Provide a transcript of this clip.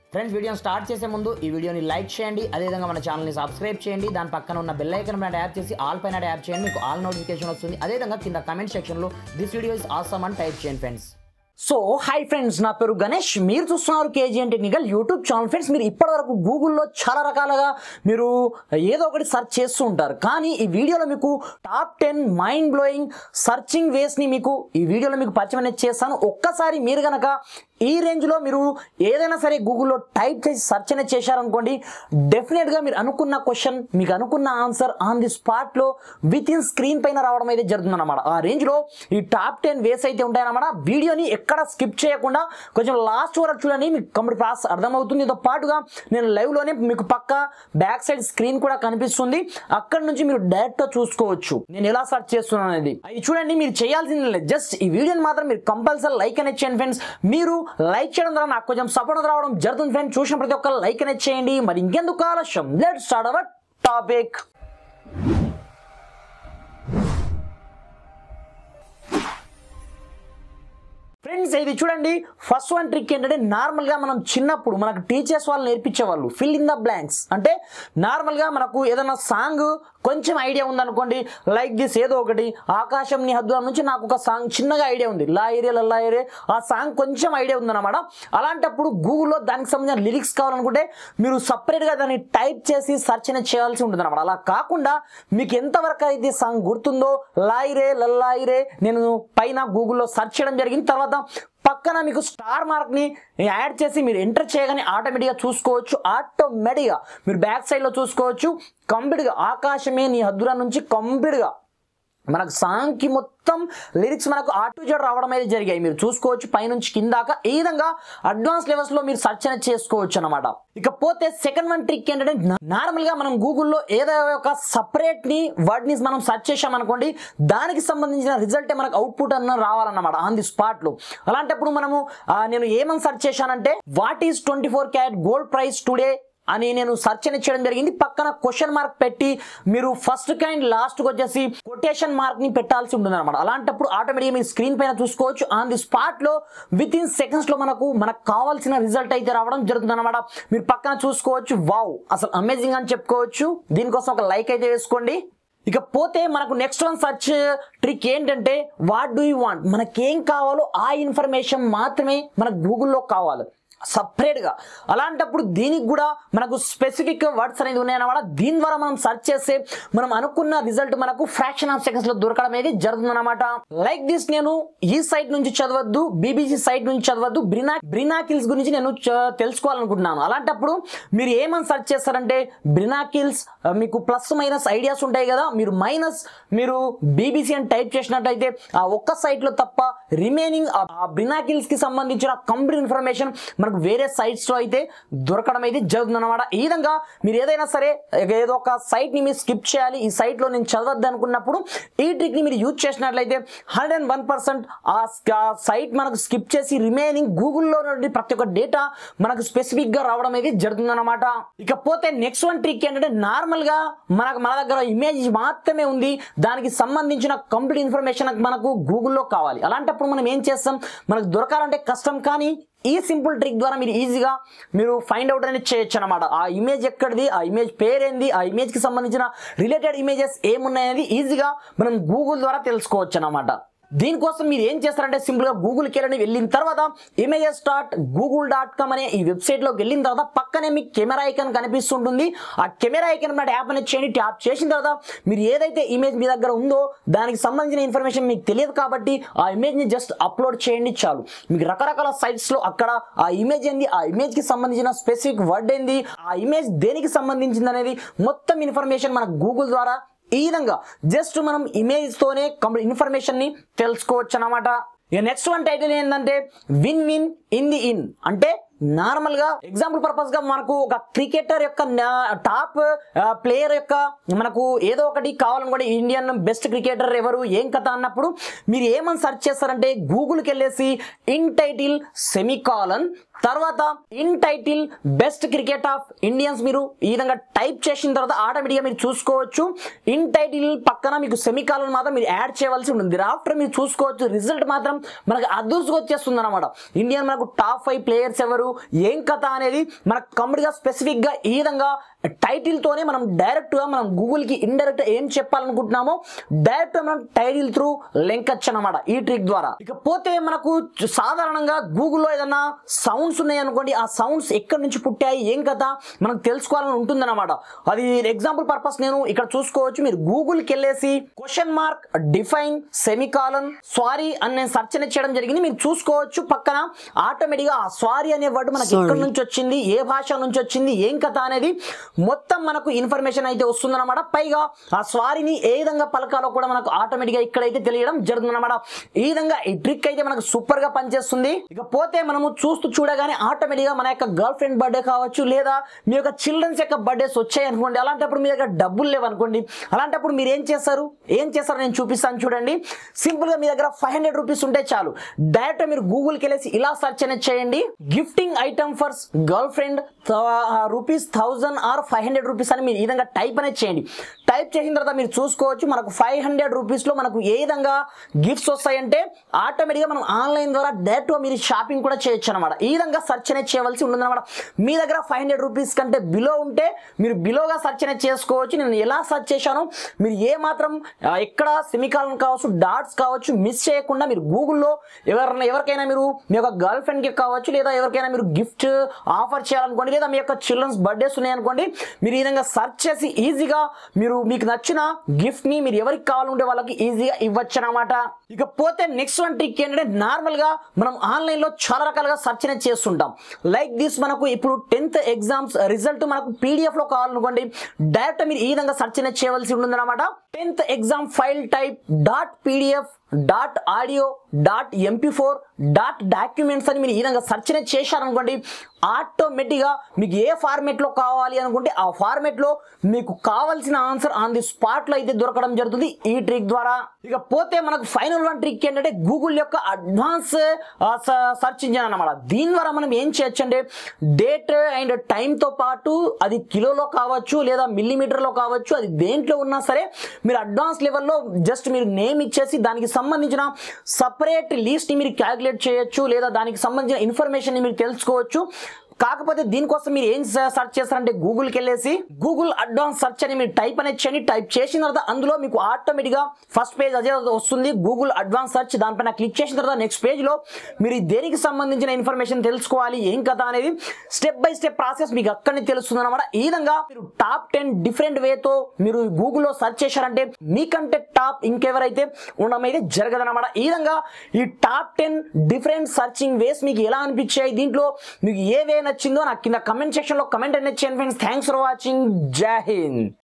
friends వీడియోని start చేసే ముందు ఈ వీడియోని లైక్ చేయండి అదేవిధంగా మన ఛానల్ని సబ్స్క్రైబ్ చేయండి దాని పక్కన ఉన్న బెల్ ఐకన్ పైన ట్యాప్ చేసి ఆల్ పైన ట్యాప్ చేయండి మీకు ఆల్ నోటిఫికేషన్ వస్తుంది అదేవిధంగా కింద కమెంట్ సెక్షన్లో దిస్ వీడియో ఇస్ ఆసమ్ అని టైప్ చేయండి ఫ్రెండ్స్ సో హాయ్ ఫ్రెండ్స్ నా పేరు గణేష్ మీరు చూస్తున్నారు KGN technical YouTube channel friends మీరు ఇప్పటివరకు గూగుల్లో చాలా రకాలుగా మీరు ఏదో ఒకటి సెర్చ్ చేస్తూ ఉంటారు కానీ ఈ వీడియోలో మీకు top ten mind blowing searching వేస్ని మీకు ఈ వీడియోలో మీకు పరిచయం అనేది చేస్తాను ఒక్కసారి మీరు కనుక ఈ రేంజ్లో మీరు ఏదైనా సరే గూగుల్లో టైప్ చేసి సెర్చ్ అనేది చేశారనుకోండి డెఫినెట్గా మీరు అనుకున్న క్వశ్చన్ మీకు అనుకున్న ఆన్సర్ ఆన్ ది స్పాట్లో విత్ ఇన్ స్క్రీన్ పైన రావడం అయితే జరుగుతుంది అనమాట ఆ రేంజ్లో ఈ టాప్ టెన్ వేస్ అయితే ఉంటాయన్నమాట వీడియోని ఎక్కడ స్కిప్ చేయకుండా కొంచెం లాస్ట్ వరకు చూడండి మీకు కంప్లీట్ ప్రాసెస్ అర్థమవుతుంది దీంతో పాటుగా నేను లైవ్లోనే మీకు పక్క బ్యాక్ సైడ్ స్క్రీన్ కూడా కనిపిస్తుంది అక్కడ నుంచి మీరు డైరెక్ట్గా చూసుకోవచ్చు నేను ఎలా సెర్చ్ చేస్తున్నాను అనేది అది చూడండి మీరు చేయాల్సింది లేదు జస్ట్ ఈ వీడియోని మాత్రం మీరు కంపల్సరీ లైక్ అనేది చేయండి ఫ్రెండ్స్ మీరు లైక్ చేయడం ద్వారా నాకు కొంచెం సపోర్ట్ రావడం జరుగుతుంది ఫ్రెండ్స్ చూసిన ప్రతి ఒక్క లైక్ అనేది చేయండి మరి ఇంకెందుకు ఆలస్యం let start our topic friends ఇది చూడండి ఫస్ట్ వన్ ట్రిక్ ఏంటంటే నార్మల్గా మనం చిన్నప్పుడు మనకు టీచర్స్ వాళ్ళు నేర్పించేవాళ్ళు ఫిల్ ఇన్ ద బ్లాంక్స్ అంటే నార్మల్గా మనకు ఏదైనా సాంగ్ కొంచెం ఐడియా ఉందనుకోండి లైక్ దిస్ ఏదో ఒకటి ఆకాశం నీ హద్దు నుంచి నాకు ఒక సాంగ్ చిన్నగా ఐడియా ఉంది లాయిరే లల్లాయిరే ఆ సాంగ్ కొంచెం ఐడియా ఉందన్నమాట అలాంటప్పుడు గూగుల్లో దానికి సంబంధించిన లిరిక్స్ కావాలనుకుంటే మీరు సపరేట్గా దాన్ని టైప్ చేసి సెర్చ్ అనేది చేయాల్సి ఉంటుంది అనమాట అలా కాకుండా మీకు ఎంతవరకు అయితే సాంగ్ గుర్తుందో లాయిరే లల్లాయిరే నేను పైన గూగుల్లో సెర్చ్ చేయడం జరిగింది తర్వాత పక్కన మీకు స్టార్ మార్క్ ని యాడ్ చేసి మీరు ఎంటర్ చేయగానే ఆటోమేటిక్గా చూసుకోవచ్చు ఆటోమేటిక్గా మీరు బ్యాక్ సైడ్ లో చూసుకోవచ్చు కంప్లీట్గా ఆకాశమే నీ హద్దుల నుంచి కంప్లీట్గా మనకు సాంగ్ కి మొత్తం లిరిక్స్ మనకు ఆ టు జెడ్ రావడం అయితే జరిగాయి మీరు చూసుకోవచ్చు పైనుంచి కిందాక ఈ విధంగా అడ్వాన్స్ లెవెల్స్ లో మీరు సెర్చ్ అనేది చేసుకోవచ్చు అనమాట ఇకపోతే సెకండ్ వన్ ట్రిక్ ఏంటంటే నార్మల్ గా మనం గూగుల్లో ఏదో ఒక సపరేట్ ని వర్డ్ ని మనం సెర్చ్ చేసామనుకోండి దానికి సంబంధించిన రిజల్ట్ మనకు అవుట్పుట్ అన్న రావాలన్నమాట ఆన్ ది స్పాట్ లో అలాంటప్పుడు మనము ఆ, నేను ఏమని సెర్చ్ చేశానంటే what is twenty four carat gold price today అని నేను సెర్చ్ అనేది చేయడం జరిగింది పక్కన క్వశ్చన్ మార్క్ పెట్టి మీరు ఫస్ట్ కైండ్ లాస్ట్ వచ్చేసి కొటేషన్ మార్క్ ని పెట్టాల్సి ఉంటుంది అనమాట అలాంటప్పుడు ఆటోమేటిక్గా మీరు స్క్రీన్ పైన చూసుకోవచ్చు ఆన్ ది స్పాట్ లో విత్ ఇన్ సెకండ్స్ లో మనకు మనకు కావాల్సిన రిజల్ట్ అయితే రావడం జరుగుతుంది అనమాట మీరు పక్కన చూసుకోవచ్చు వావ్ అసలు అమేజింగ్ అని చెప్పుకోవచ్చు దీనికోసం ఒక లైక్ అయితే వేసుకోండి ఇక పోతే మనకు నెక్స్ట్ వన్ సర్చ్ ట్రిక్ ఏంటంటే వాట్ డూ యూ వాంట్ మనకేం కావాలో ఆ ఇన్ఫర్మేషన్ మాత్రమే మనకు గూగుల్లో కావాలి సపరేట్గా అలాంటప్పుడు దీనికి కూడా మనకు స్పెసిఫిక్ వర్డ్స్ అనేది ఉన్నాయన్నమాట దీని ద్వారా మనం సెర్చ్ చేస్తే మనం అనుకున్న రిజల్ట్ మనకు ఫ్రాక్షన్ ఆఫ్ సెకండ్స్ లో దొరకడం అనేది జరుగుతుందన్నమాట లైక్ దిస్ నేను ఈ సైట్ నుంచి చదవద్దు బీబీసీ సైట్ నుంచి చదవద్దు బ్రినా బ్రినాకిల్స్ గురించి నేను చ- తెలుసుకోవాలనుకుంటున్నాను అలాంటప్పుడు మీరు ఏమని సెర్చ్ చేస్తారంటే బ్రినాకిల్స్ ఆ, మీకు ప్లస్ మైనస్ ఐడియాస్ ఉంటాయి కదా మీరు మైనస్ మీరు బీబీసీ అని టైప్ చేసినట్టయితే ఆ ఒక్క site లో తప్ప రిమైనింగ్ ఆ బ్రినాకిల్స్ కి సంబంధించిన కంప్లీట్ ఇన్ఫర్మేషన్ మనకు వేరే sites లో అయితే దొరకడం అయితే జరుగుతుంది అనమాట ఈ విధంగా మీరు ఏదైనా సరే ఏదో ఒక site ని మీరు స్కిప్ చేయాలి ఈ site లో నేను చదవద్దు అనుకున్నప్పుడు ఈ ట్రిక్ ని మీరు యూజ్ చేసినట్లయితే హండ్రెడ్ అండ్ వన్ పర్సెంట్ ఆ సైట్ మనకు స్కిప్ చేసి రిమైనింగ్ గూగుల్లో నుండి ప్రతి ఒక్క డేటా మనకు స్పెసిఫిక్ గా రావడం అయితే జరుగుతుంది అనమాట ఇకపోతే నెక్స్ట్ వన్ ట్రిక్ ఏంటంటే నార్మల్ గా మనకు మన దగ్గర ఇమేజ్ మాత్రమే ఉంది దానికి సంబంధించిన కంప్లీట్ ఇన్ఫర్మేషన్ మనకు గూగుల్లో కావాలి అలాంటప్పుడు మనం ఏం చేస్తాం మనకు దొరకాలంటే కష్టం కానీ ఈ సింపుల్ ట్రిక్ ద్వారా మీరు ఈజీగా మీరు ఫైండ్ అవుట్ అనేది చేయొచ్చు అనమాట ఆ ఇమేజ్ ఎక్కడిది ఆ ఇమేజ్ పేరేంది ఆ ఇమేజ్ కి సంబంధించిన రిలేటెడ్ ఇమేజెస్ ఏమున్నాయనేది ఈజీగా మనం గూగుల్ ద్వారా తెలుసుకోవచ్చు అనమాట దీనికోసం మీరు ఏం చేస్తారంటే సింపుల్ గా గూగుల్కి వెళ్ళని వెళ్ళిన తర్వాత images dot Google dot com అనే ఈ వెబ్సైట్ లోకి వెళ్ళిన తర్వాత పక్కనే మీకు కెమెరా ఐకాన్ కనిపిస్తుంటుంది ఆ కెమెరా ఐకాన్ మీద ట్యాప్ అనేది చేయండి ట్యాప్ చేసిన తర్వాత మీరు ఏదైతే ఇమేజ్ మీ దగ్గర ఉందో దానికి సంబంధించిన ఇన్ఫర్మేషన్ మీకు తెలియదు కాబట్టి ఆ ఇమేజ్ ని జస్ట్ అప్లోడ్ చేయండి చాలు మీకు రకరకాల సైట్స్ లో అక్కడ ఆ ఇమేజ్ ఏంది ఆ ఇమేజ్ కి సంబంధించిన స్పెసిఫిక్ వర్డ్ ఏంది ఆ ఇమేజ్ దేనికి సంబంధించింది అనేది మొత్తం ఇన్ఫర్మేషన్ మన గూగుల్ ద్వారా ఈ విధంగా జస్ట్ మనం ఇమేజ్ తోనే కంప్లీట్ ఇన్ఫర్మేషన్ ని తెలుసుకోవచ్చు అనమాట ఇక నెక్స్ట్ వన్ టైటిల్ ఏంటంటే win win in the in అంటే నార్మల్ గా ఎగ్జాంపుల్ పర్పస్ గా మనకు ఒక క్రికెటర్ యొక్క టాప్ ప్లేయర్ యొక్క మనకు ఏదో ఒకటి కావాలనుకోండి ఇండియన్ బెస్ట్ క్రికెటర్ ఎవరు ఏం కథ అన్నప్పుడు మీరు ఏమని సెర్చ్ చేస్తారంటే గూగుల్కి వెళ్ళేసి ఇన్ టైటిల్ సెమికాలన్ తర్వాత in title best cricket of Indians మీరు ఈ విధంగా టైప్ చేసిన తర్వాత ఆటోమేటిక్గా మీరు చూసుకోవచ్చు ఇన్ టైటిల్ పక్కన మీకు సెమికాలను మాత్రం మీరు యాడ్ చేయవలసి ఉంటుంది ఆఫ్టర్ మీరు చూసుకోవచ్చు రిజల్ట్ మాత్రం మనకు అదృష్టంగా వచ్చేస్తుంది అనమాట ఇండియన్ మనకు టాప్ ఫైవ్ ప్లేయర్స్ ఎవరు ఏం కథ అనేది మనకు కంప్లీట్గా స్పెసిఫిక్గా ఈ విధంగా టైటిల్తోనే మనం డైరెక్ట్గా మనం గూగుల్కి ఇండైరెక్ట్ ఏం చెప్పాలనుకుంటున్నామో డైరెక్ట్ మనం టైటిల్ త్రూ లింక్ అనమాట ఈ ట్రిక్ ద్వారా ఇకపోతే మనకు సాధారణంగా గూగుల్లో ఏదైనా సౌండ్స్ ఉన్నాయి అనుకోండి ఆ సౌండ్స్ ఎక్కడి నుంచి పుట్టాయి ఏం కదా మనకు తెలుసుకోవాలని ఉంటుందన్నమాట అది ఎగ్జాంపుల్ పర్పస్ నేను ఇక్కడ చూసుకోవచ్చు మీరు గూగుల్కి వెళ్ళేసి question mark define semicolon sorry అని నేను సెర్చ్ అనేది చేయడం జరిగింది మీరు చూసుకోవచ్చు పక్కన ఆటోమేటిక్గా ఆ సారీ అనే వర్డ్ మనకి ఎక్కడి నుంచి వచ్చింది ఏ భాష నుంచి వచ్చింది ఏం కథ అనేది మొత్తం మనకు ఇన్ఫర్మేషన్ అయితే వస్తుందన్నమాట పైగా ఆ స్వారీని ఏ విధంగా పలకాలో కూడా మనకు ఆటోమేటిక్గా ఇక్కడైతే తెలియడం జరుగుతుందన్నమాట ఈ విధంగా ఈ ట్రిక్ అయితే మనకు సూపర్ గా పనిచేస్తుంది ఇక పోతే మనము చూస్తూ చూడగానే ఆటోమేటిక్గా మన యొక్క గర్ల్ ఫ్రెండ్ బర్త్డే కావచ్చు లేదా మీ యొక్క చిల్డ్రన్స్ యొక్క బర్త్డేస్ వచ్చాయి అనుకోండి అలాంటప్పుడు మీ దగ్గర డబ్బులు లేవు అనుకోండి అలాంటప్పుడు మీరు ఏం చేస్తారు ఏం చేస్తారు నేను చూపిస్తాను చూడండి సింపుల్ గా మీ దగ్గర ఫైవ్ హండ్రెడ్ రూపీస్ ఉంటే చాలు డైరెక్ట్ మీరు గూగుల్కి వెళ్ళేసి ఇలా సెర్చ్ అనేది చేయండి gifting item for girlfriend rupees thousand or five hundred rupees అని మీరు ఈ విధంగా టైప్ అనేది చేయండి టైప్ చేసిన తర్వాత మీరు చూసుకోవచ్చు మనకు ఫైవ్ హండ్రెడ్ రూపీస్లో మనకు ఏ విధంగా గిఫ్ట్స్ వస్తాయంటే ఆటోమేటిక్గా మనం ఆన్లైన్ ద్వారా డైరెక్ట్గా మీరు షాపింగ్ కూడా చేయొచ్చు అనమాట ఈ విధంగా సెర్చ్ అనేది చేయవలసి ఉంటుందన్నమాట మీ దగ్గర ఫైవ్ హండ్రెడ్ రూపీస్ కంటే బిలో ఉంటే మీరు బిలోగా సెర్చ్ అనేది చేసుకోవచ్చు నేను ఎలా సెర్చ్ చేశాను మీరు ఏ మాత్రం ఆ, ఎక్కడ సెమికాలన్ కావచ్చు డాట్స్ కావచ్చు మిస్ చేయకుండా మీరు గూగుల్లో ఎవరైనా ఎవరికైనా మీరు మీ యొక్క గర్ల్ ఫ్రెండ్కి కావచ్చు లేదా ఎవరికైనా మీరు గిఫ్ట్ ఆఫర్ చేయాలనుకోండి లేదా మీ యొక్క చిల్డ్రన్స్ బర్త్డేస్ ఉన్నాయనుకోండి మీరు ఈ విధంగా సెర్చ్ చేసి ఈజీగా మీరు మీకు నచ్చిన గిఫ్ట్ ని మీరు ఎవరికి కావాలంటే వాళ్ళకి ఈజీగా ఇవ్వచ్చు అనమాట ఇక పోతే నెక్స్ట్ వన్ ట్రిక్ ఏంటంటే నార్మల్ గా మనం ఆన్లైన్ లో చాలా రకాలుగా సెర్చ్ అనేది చేస్తుంటాం లైక్ దిస్ మనకు ఇప్పుడు టెన్త్ ఎగ్జామ్స్ రిజల్ట్ మనకు పీడిఎఫ్ లో కావాలనుకోండి డైరెక్ట్ మీరు ఈ విధంగా సెర్చ్ అనేది చేయవలసి ఉంటుంది అనమాట tenth exam file type dot PDF dot audio dot MP four dot documents అని మీరు ఈ విధంగా సెర్చ్ అనేది చేశారనుకోండి ఆటోమేటిక్గా మీకు ఏ ఫార్మేట్లో కావాలి అనుకుంటే ఆ ఫార్మేట్లో మీకు కావాల్సిన ఆన్సర్ ఆన్ ది స్పాట్లో అయితే దొరకడం జరుగుతుంది ఈ ట్రిక్ ద్వారా ఇక పోతే మనకు ఫైనల్ వన్ ట్రిక్ ఏంటంటే గూగుల్ యొక్క అడ్వాన్స్ సెర్చ్ ఇంజిన్ అన్నమాట దీని ద్వారా మనం ఏం చేయొచ్చు అంటే డేట్ అండ్ టైంతో పాటు అది కిలోలో కావచ్చు లేదా మిల్లీమీటర్లో కావచ్చు అది దేంట్లో ఉన్నా సరే మీరు అడ్వాన్స్ లెవెల్లో జస్ట్ మీరు నేమ్ ఇచ్చేసి దానికి సంబంధించిన సపరేట్ లిస్ట్ని మీరు క్యాలిక్యులేట్ చేయొచ్చు లేదా దానికి సంబంధించిన ఇన్ఫర్మేషన్ మీరు తెలుసుకోవచ్చు కాకపోతే దీనికోసం మీరు ఏం సెర్చ్ చేస్తారంటే గూగుల్కి వెళ్ళేసి గూగుల్ అడ్వాన్స్ సెర్చ్ అని మీరు టైప్ అనేది చేయండి టైప్ చేసిన తర్వాత అందులో మీకు ఆటోమేటిక్గా ఫస్ట్ పేజ్ అదే వస్తుంది గూగుల్ అడ్వాన్స్ సెర్చ్ దానిపైన క్లిక్ చేసిన తర్వాత నెక్స్ట్ పేజ్లో మీరు దేనికి సంబంధించిన ఇన్ఫర్మేషన్ తెలుసుకోవాలి ఏం కదా అనేది స్టెప్ బై స్టెప్ ప్రాసెస్ మీకు అక్కడనే తెలుస్తుంది అనమాట ఈ విధంగా మీరు టాప్ టెన్ డిఫరెంట్ వేతో మీరు గూగుల్లో సెర్చ్ చేశారంటే మీకంటే టాప్ ఇంకెవరైతే ఉండడం అయితే జరగదన్నమాట ఈ విధంగా ఈ top ten different searching ways మీకు ఎలా అనిపించాయి దీంట్లో మీకు ఏ వే నచ్చిందో నాకు కింద కమెంట్ సెక్షన్లో కమెంట్ అనేది చేయండి ఫ్రెండ్స్ థ్యాంక్స్ ఫర్ వాచింగ్ జై హింద్